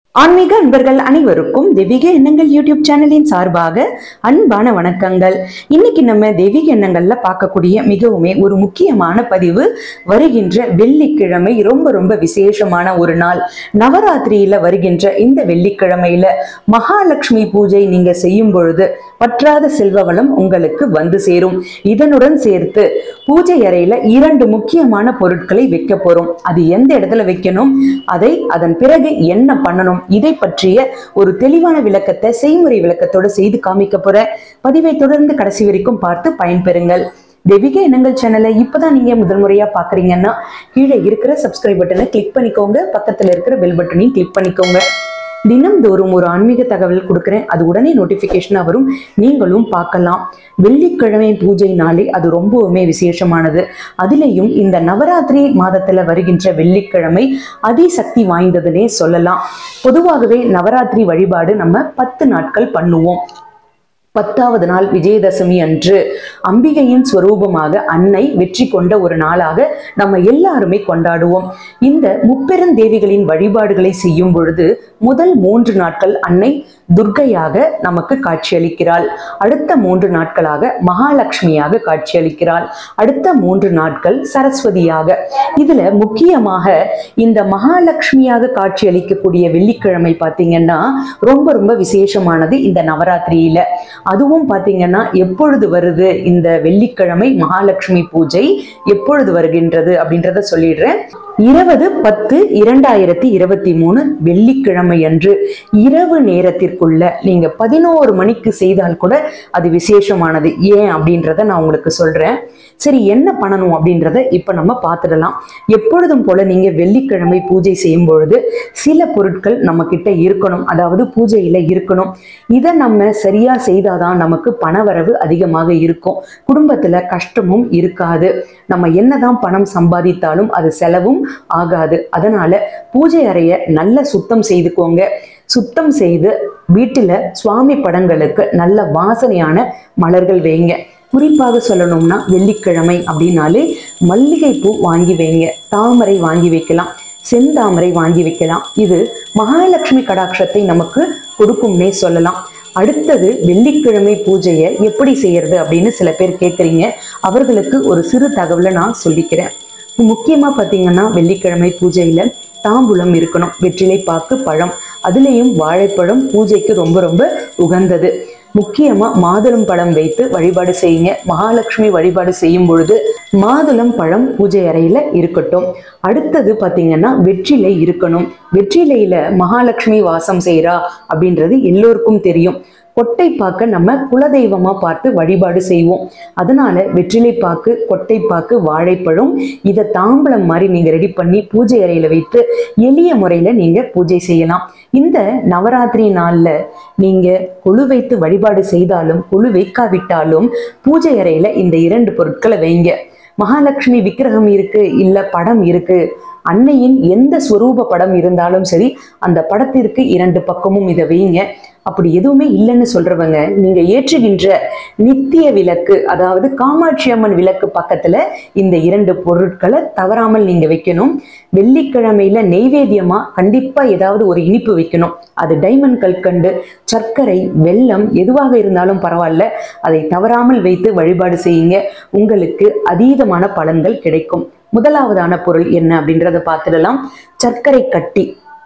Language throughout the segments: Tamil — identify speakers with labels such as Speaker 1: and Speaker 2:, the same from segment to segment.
Speaker 1: ஆன்மீக அன்பர்கள் அனைவருக்கும் தெய்வீக எண்ணங்கள் யூடியூப் சேனலின் சார்பாக அன்பான வணக்கங்கள் இன்னைக்கு நம்ம தெய்வீக எண்ணங்கள்ல பார்க்கக்கூடிய மிகவுமே ஒரு முக்கியமான பதிவு வருகின்ற வெள்ளிக்கிழமை ரொம்ப ரொம்ப விசேஷமான ஒரு நாள் நவராத்திரியில வருகின்ற இந்த வெள்ளிக்கிழமையில மகாலட்சுமி பூஜை நீங்க செய்யும் பொழுது பற்றாத செல்வ வளம் உங்களுக்கு வந்து சேரும் இதனுடன் சேர்த்து பூஜை அறையில இரண்டு முக்கியமான பொருட்களை வைக்க போறோம் அது எந்த இடத்துல வைக்கணும் அதை அதன் பிறகு என்ன பண்ணணும் இதை பற்றிய ஒரு தெளிவான விளக்கத்தை செய்முறை விளக்கத்தோட செய்து காமிக்க போற பதிவை தொடர்ந்து கடைசி வரைக்கும் பார்த்து பயன்பெறுங்கள் தெய்வீக எண்ணங்கள் சேனலை இப்பதான் நீங்க முதல் முறையா பாக்குறீங்கன்னா கீழே இருக்கிற சப்ஸ்கிரைப் பட்டனை கிளிக் பண்ணிக்கோங்க பக்கத்துல இருக்கிற பெல் பட்டனையும் கிளிக் பண்ணிக்கோங்க தினம்தோறும் ஒரு ஆன்மீக தகவல் கொடுக்குறேன் அது உடனே நோட்டிஃபிகேஷனாக வரும் நீங்களும் பார்க்கலாம் வெள்ளிக்கிழமை பூஜை நாளே அது ரொம்பவுமே விசேஷமானது அதிலேயும் இந்த நவராத்திரி மாதத்துல வருகின்ற வெள்ளிக்கிழமை அதிசக்தி வாய்ந்ததுன்னே சொல்லலாம் பொதுவாகவே நவராத்திரி வழிபாடு நம்ம பத்து நாட்கள் பண்ணுவோம் பத்தாவது நாள் விஜயதசமி அன்று அம்பிகையின் ஸ்வரூபமாக அன்னை வெற்றி கொண்ட ஒரு நாளாக நம்ம எல்லாருமே கொண்டாடுவோம் இந்த முப்பெருந்தேவிகளின் வழிபாடுகளை செய்யும் பொழுது முதல் மூன்று நாட்கள் அன்னை துர்க்கையாக நமக்கு காட்சியளிக்கிறாள் அடுத்த மூன்று நாட்களாக மகாலட்சுமியாக காட்சியளிக்கிறாள் அடுத்த மூன்று நாட்கள் சரஸ்வதியாக இதுல முக்கியமாக இந்த மகாலட்சுமியாக காட்சியளிக்கக்கூடிய வெள்ளிக்கிழமை பார்த்தீங்கன்னா ரொம்ப ரொம்ப விசேஷமானது இந்த நவராத்திரியில அதுவும் பார்த்தீங்கன்னா எப்பொழுது வருது இந்த வெள்ளிக்கிழமை மகாலட்சுமி பூஜை எப்பொழுது வருகின்றது அப்படின்றத சொல்லிடுறேன் இருபது பத்து இரண்டாயிரத்தி இருபத்தி மூணு வெள்ளிக்கிழமை அன்று இரவு நேரத்திற்குள்ள நீங்க பதினோரு மணிக்கு செய்தால் கூட அது விசேஷமானது ஏன் அப்படின்றத நான் உங்களுக்கு சொல்றேன் சரி என்ன பண்ணணும் அப்படின்றத இப்ப நம்ம பார்த்துடலாம் எப்பொழுதும் போல நீங்க வெள்ளிக்கிழமை பூஜை செய்யும் பொழுது சில பொருட்கள் நம்ம கிட்ட இருக்கணும் அதாவது பூஜையில இருக்கணும் இதை நம்ம சரியா செய்தாதான் நமக்கு பணவரவு அதிகமாக இருக்கும் குடும்பத்துல கஷ்டமும் இருக்காது நம்ம என்னதான் பணம் சம்பாதித்தாலும் அது செலவும் ஆகாது அதனால பூஜை அறைய நல்ல சுத்தம் செய்துக்கோங்க சுத்தம் செய்து வீட்டில் சுவாமி படங்களுக்கு நல்ல வாசனையான மலர்கள் வைங்க குறிப்பாக சொல்லணும்னா வெள்ளிக்கிழமை அப்படின்னாலே மல்லிகை பூ வாங்கி வைங்க தாமரை வாங்கி வைக்கலாம் செந்தாமரை வாங்கி வைக்கலாம் இது மகாலட்சுமி கடாட்சத்தை நமக்கு கொடுக்கும்னே சொல்லலாம் அடுத்தது வெள்ளிக்கிழமை பூஜையை எப்படி செய்யறது அப்படின்னு சில பேர் கேட்குறீங்க அவர்களுக்கு ஒரு சிறு தகவலை நான் சொல்லிக்கிறேன் முக்கியமாக பார்த்தீங்கன்னா வெள்ளிக்கிழமை பூஜையில் தாம்பூலம் இருக்கணும் வெற்றிலை பாக்கு பழம் அதுலேயும் வாழைப்பழம் பூஜைக்கு ரொம்ப ரொம்ப உகந்தது முக்கியமாக மாதுளம் பழம் வைத்து வழிபாடு செய்யுங்க மகாலட்சுமி வழிபாடு செய்யும் பொழுது மாதுளம் பழம் பூஜை அறையில் இருக்கட்டும் அடுத்தது பார்த்தீங்கன்னா வெற்றிலை இருக்கணும் வெற்றிலையில மகாலட்சுமி வாசம் செய்கிறா அப்படின்றது எல்லோருக்கும் தெரியும் கொட்டைப்பாக்க நம்ம குலதெய்வமா பார்த்து வழிபாடு செய்வோம் அதனால வெற்றிலைப்பாக்கு கொட்டைப்பாக்கு வாழைப்பழம் இதை தாம்பலம் மாதிரி நீங்க ரெடி பண்ணி பூஜை அறையில வைத்து எளிய முறையில நீங்க பூஜை செய்யலாம் இந்த நவராத்திரி நாள்ல நீங்க குழு வைத்து வழிபாடு செய்தாலும் குழு வைக்காவிட்டாலும் பூஜை அறையில இந்த இரண்டு பொருட்களை வைங்க மகாலட்சுமி விக்கிரகம் இருக்கு இல்ல படம் இருக்கு அன்னையின் எந்த ஸ்வரூப படம் இருந்தாலும் சரி அந்த படத்திற்கு இரண்டு பக்கமும் இதை வைங்க அப்படி எதுவுமே இல்லைன்னு சொல்றவங்க நீங்க ஏற்றுகின்ற நித்திய விளக்கு அதாவது காமாட்சி அம்மன் விளக்கு பக்கத்துல இந்த இரண்டு பொருட்களை தவறாமல் நீங்க வைக்கணும் வெள்ளிக்கிழமையில நெய்வேத்தியமா கண்டிப்பா ஏதாவது ஒரு இனிப்பு வைக்கணும் அது டைமண்ட் கல்கண்டு சர்க்கரை வெல்லம் எதுவாக இருந்தாலும் பரவாயில்ல அதை தவறாமல் வைத்து வழிபாடு செய்யுங்க உங்களுக்கு அதீதமான பலன்கள் கிடைக்கும் முதலாவதான பொருள் என்ன அப்படின்றத பார்த்துடலாம் சர்க்கரை கட்டி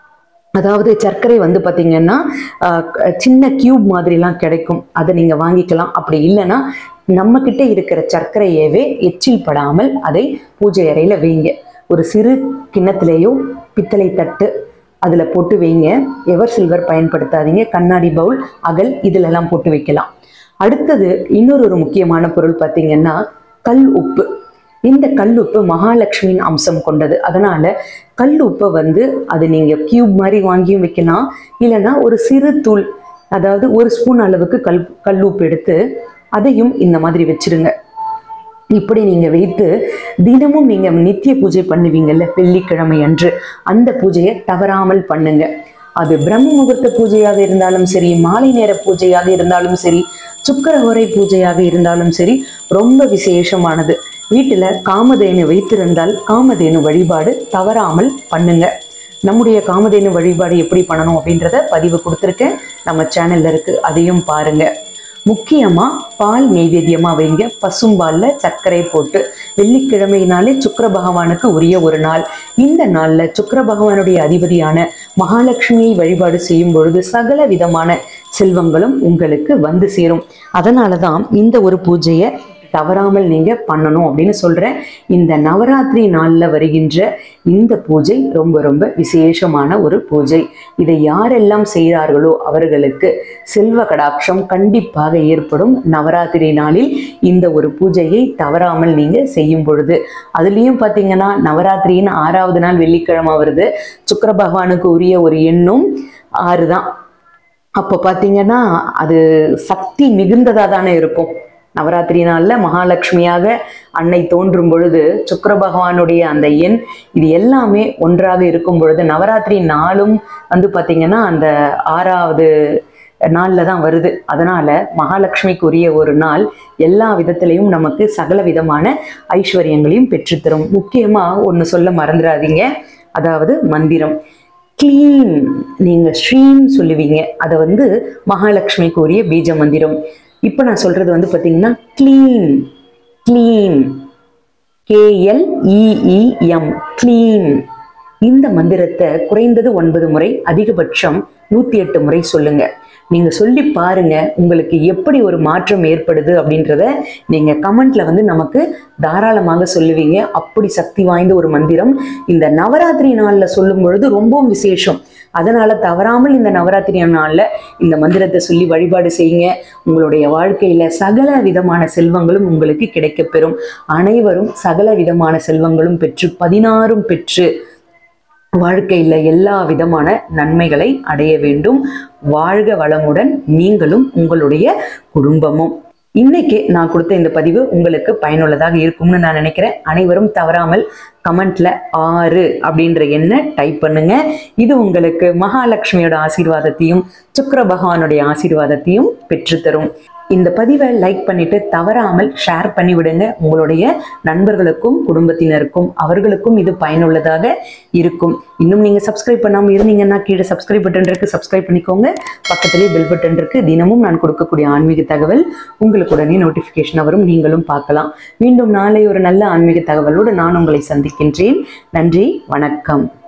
Speaker 1: அதாவது சர்க்கரை வந்து பார்த்தீங்கன்னா ஆஹ், சின்ன கியூப் மாதிரிலாம் கிடைக்கும் அதை நீங்கள் வாங்கிக்கலாம் அப்படி இல்லைன்னா நம்மக்கிட்ட இருக்கிற சர்க்கரையவே எச்சில் படாமல் அதை பூஜை அறையில் வைங்க ஒரு சிறு கிண்ணத்திலேயோ பித்தளை தட்டு அதில் போட்டு வைங்க எவர் சில்வர் பயன்படுத்தாதீங்க கண்ணாடி பவுல் அகல் இதிலெல்லாம் போட்டு வைக்கலாம் அடுத்தது இன்னொரு ஒரு முக்கியமான பொருள் பார்த்தீங்கன்னா கல் உப்பு இந்த கல்லுப்பு மகாலட்சுமியின் அம்சம் கொண்டது அதனால கல்லுப்பை வந்து அது நீங்க கியூப் மாதிரி வாங்கியும் வைக்கலாம் இல்லைன்னா ஒரு சிறு தூள் அதாவது ஒரு ஸ்பூன் அளவுக்கு கல் கல்லுப்பு எடுத்து அதையும் இந்த மாதிரி வச்சிருங்க இப்படி நீங்க வைத்து தினமும் நீங்க நித்திய பூஜை பண்ணுவீங்கல்ல வெள்ளிக்கிழமை அன்று அந்த பூஜையை தவறாமல் பண்ணுங்க அது பிரம்ம முகூர்த்த பூஜையாக இருந்தாலும் சரி மாலை நேர பூஜையாக இருந்தாலும் சரி சுக்கரஹோரை பூஜையாக இருந்தாலும் சரி ரொம்ப விசேஷமானது வீட்டில் காமதேனு வைத்திருந்தால் காமதேனு வழிபாடு தவறாமல் பண்ணுங்க நம்முடைய காமதேனு வழிபாடு எப்படி பண்ணணும் அப்படின்றத பதிவு கொடுத்துருக்கேன் நம்ம சேனல்ல இருக்கு அதையும் பாருங்க முக்கியமா பால் நெய்வேத்தியமா வைங்க பசும்பால்ல சர்க்கரை போட்டு வெள்ளிக்கிழமையினாலே சுக்கிர பகவானுக்கு உரிய ஒரு நாள் இந்த நாள்ல சுக்கிர பகவானுடைய அதிபதியான மகாலட்சுமியை வழிபாடு செய்யும் பொழுது சகல விதமான செல்வங்களும் உங்களுக்கு வந்து சேரும் அதனால தான் இந்த ஒரு பூஜையை தவறாமல் நீங்க பண்ணணும் அப்படின்னு சொல்றேன் இந்த நவராத்திரி நாள்ல வருகின்ற இந்த பூஜை ரொம்ப ரொம்ப விசேஷமான ஒரு பூஜை இதை யாரெல்லாம் செய்கிறார்களோ அவர்களுக்கு செல்வ கடாட்சம் கண்டிப்பாக ஏற்படும் நவராத்திரி நாளில் இந்த ஒரு பூஜையை தவறாமல் நீங்க செய்யும் பொழுது அதுலேயும் பார்த்தீங்கன்னா நவராத்திரியின் ஆறாவது நாள் வெள்ளிக்கிழமை வருது சுக்கிர பகவானுக்கு உரிய ஒரு எண்ணும் ஆறு தான் அப்போ பார்த்தீங்கன்னா அது சக்தி மிகுந்ததாக தானே இருக்கும் நவராத்திரி நாளில் மகாலட்சுமியாக அன்னை தோன்றும் பொழுது சுக்கிர பகவானுடைய அந்த எண் இது எல்லாமே ஒன்றாக இருக்கும் பொழுது நவராத்திரி நாளும் வந்து பார்த்தீங்கன்னா அந்த ஆறாவது நாளில் தான் வருது அதனால மகாலட்சுமிக்கு உரிய ஒரு நாள் எல்லா விதத்திலையும் நமக்கு சகல விதமான ஐஸ்வர்யங்களையும் பெற்றுத்தரும் முக்கியமாக ஒன்று சொல்ல மறந்துடாதீங்க அதாவது மந்திரம் க்ளீன் நீங்க ஸ்ரீம் சொல்லுவீங்க அதை வந்து மகாலட்சுமிக்கு உரிய பீஜ மந்திரம் இப்போ நான் சொல்றது வந்து பார்த்தீங்கன்னா க்ளீன் க்ளீன் கேஎல்இஇஎம் க்ளீன் இந்த மந்திரத்தை குறைந்தது ஒன்பது முறை அதிகபட்சம் நூத்தி எட்டு முறை சொல்லுங்க நீங்க சொல்லி பாருங்க உங்களுக்கு எப்படி ஒரு மாற்றம் ஏற்படுது அப்படின்றத நீங்க கமெண்ட்ல வந்து நமக்கு தாராளமாக சொல்லுவீங்க அப்படி சக்தி வாய்ந்த ஒரு மந்திரம் இந்த நவராத்திரி நாள்ல சொல்லும் பொழுது ரொம்பவும் விசேஷம் அதனால தவறாமல் இந்த நவராத்திரி நாள்ல இந்த மந்திரத்தை சொல்லி வழிபாடு செய்யுங்க உங்களுடைய வாழ்க்கையில சகல விதமான செல்வங்களும் உங்களுக்கு கிடைக்கப்பெறும் அனைவரும் சகல விதமான செல்வங்களும் பெற்று பதினாறும் பெற்று வாழ்க்கையில எல்லா விதமான நன்மைகளை அடைய வேண்டும் வாழ்க வளமுடன் நீங்களும் உங்களுடைய குடும்பமும் இன்னைக்கு நான் கொடுத்த இந்த பதிவு உங்களுக்கு பயனுள்ளதாக இருக்கும்னு நான் நினைக்கிறேன் அனைவரும் தவறாமல் கமெண்ட்ல ஆறு அப்படின்ற எண்ணை டைப் பண்ணுங்க இது உங்களுக்கு மகாலட்சுமியோட ஆசீர்வாதத்தையும் சுக்கிர பகவானுடைய ஆசீர்வாதத்தையும் பெற்றுத்தரும் இந்த பதிவை லைக் பண்ணிட்டு தவறாமல் ஷேர் பண்ணி விடுங்க உங்களுடைய நண்பர்களுக்கும் குடும்பத்தினருக்கும் அவர்களுக்கும் இது பயனுள்ளதாக இருக்கும் இன்னும் நீங்க சப்ஸ்கிரைப் பண்ணாம இருந்தீங்கன்னா கீழே சப்ஸ்கிரைப் பட்டன் இருக்கு சப்ஸ்கிரைப் பண்ணிக்கோங்க பக்கத்திலேயே பெல் பட்டன் இருக்கு தினமும் நான் கொடுக்கக்கூடிய ஆன்மீக தகவல் உங்களுக்கு உடனே நோட்டிபிகேஷன் வரும் நீங்களும் பார்க்கலாம் மீண்டும் நாளை ஒரு நல்ல ஆன்மீக தகவலோடு நான் உங்களை சந்திக்கின்றேன் நன்றி வணக்கம்